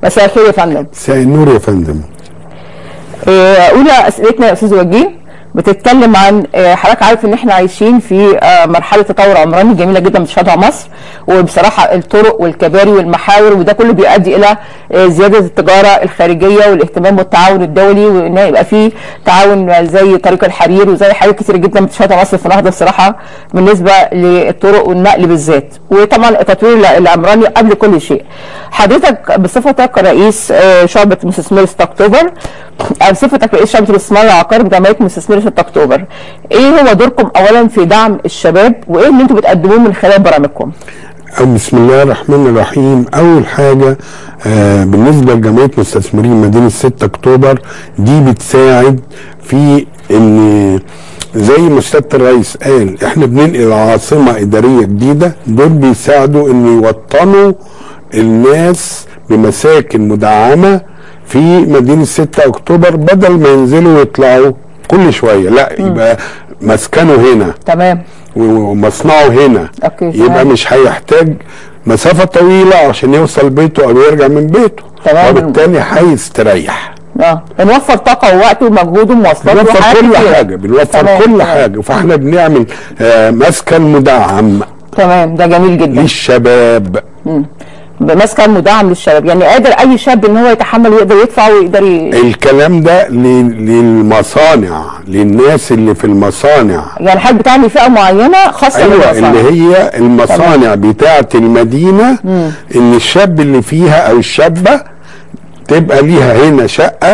مساء الخير يا فندم مساء النور يا فندم آه، اولى اسئلتنا يا استاذ وجيه بتتكلم عن آه، حضرتك عارف ان احنا عايشين في آه، مرحله تطور عمراني جميله جدا بتشهدها مصر وبصراحه الطرق والكباري والمحاور وده كله بيؤدي الى آه، زياده التجاره الخارجيه والاهتمام والتعاون الدولي وان يبقى في تعاون زي طريق الحرير وزي حاجات كتير جدا بتشهدها مصر في نهضه بصراحه بالنسبه للطرق والنقل بالذات وطبعا التطوير العمراني قبل كل شيء حضرتك بصفتك رئيس آه، شعبه مستثمري 6 اكتوبر او بصفتك رئيس شعبه الاستثمار العقاري بجمعيه مستثمري 6 اكتوبر ايه هو دوركم اولا في دعم الشباب وايه اللي انتم بتقدموه من خلال برامجكم أو بسم الله الرحمن الرحيم أول حاجة آه بالنسبة لجمعية مستثمرين مدينة 6 أكتوبر دي بتساعد في إن زي ما سيادة الرئيس قال إحنا بننقل عاصمة إدارية جديدة دول بيساعدوا إن يوطنوا الناس بمساكن مدعمة في مدينة 6 أكتوبر بدل ما ينزلوا ويطلعوا كل شوية لا يبقى مسكنه هنا تمام ومصنعه هنا أوكي، يبقى تمام. مش هيحتاج مسافة طويلة عشان يوصل بيته أو يرجع من بيته تمام. وبالتالي هيستريح اه بنوفر طاقه ووقت ومجهود ومواصلات بنوفر وحاجات كل كتيرة. حاجة بنوفر تمام، كل تمام. حاجة فاحنا بنعمل آه مسكن مدعم تمام ده جميل جدا للشباب مسكن مدعم للشباب يعني قادر اي شاب ان هو يتحمل ويقدر يدفع ويقدر ي... الكلام ده لل- للمصانع للناس اللي في المصانع يعني حضرتك بتعمل فئه معينه خاصه ايوه بالمصانع. اللي هي المصانع بتاعه المدينه ان الشاب اللي فيها او الشابه تبقى ليها هنا شقه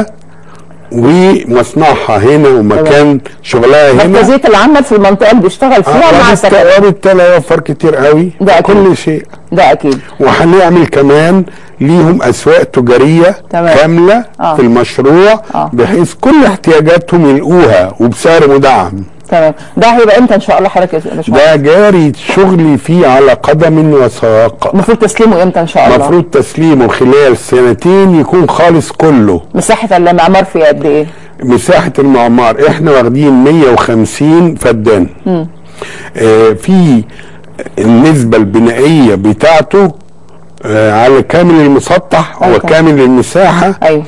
ومصنعها هنا ومكان شغلها هنا مركزيه العمل في المنطقه اللي بيشتغل فيها مع آه، سكن وبالتالي هيوفر كتير قوي ده أكيد. كل شيء ده اكيد وهنعمل كمان ليهم اسواق تجاريه تمام. كامله آه. في المشروع آه. بحيث كل احتياجاتهم يلقوها وبسعر مدعم تمام ده هيبقى امتى ان شاء الله حضرتك يا باشمهندس؟ ده جاري شغلي فيه على قدم وساق المفروض تسليمه امتى ان شاء الله؟ المفروض تسليمه خلال سنتين يكون خالص كله مساحه المعمار فيه قد ايه؟ مساحة المعمار احنا واخدين 150 فدان آه في النسبة البنائية بتاعته آه على كامل المسطح أيوة. وكامل المساحة ايوه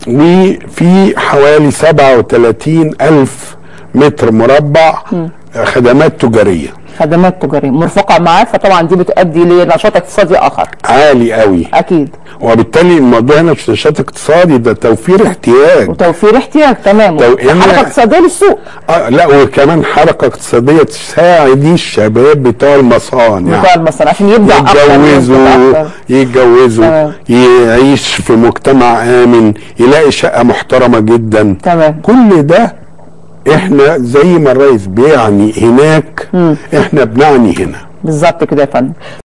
وفي حوالي 37 ألف متر مربع خدمات تجارية خدمات تجاريه مرفقه معاه فطبعا دي بتؤدي لنشاط اقتصادي اخر عالي قوي اكيد وبالتالي الموضوع هنا مش نشاط اقتصادي ده توفير احتياج وتوفير احتياج تمام طب إحنا- حركه اقتصاديه للسوق آه لا وكمان حركة اقتصادية تساعد الشباب بتوع المصانع بتوع المصانع عشان يبدع اكتر يتجوزوا يبدع أكتر. يتجوزوا تمام. يعيش في مجتمع آمن يلاقي شقة محترمة جدا تمام كل ده احنا زي ما الرئيس بيعني هناك احنا بنعني هنا بالظبط كده يا فندم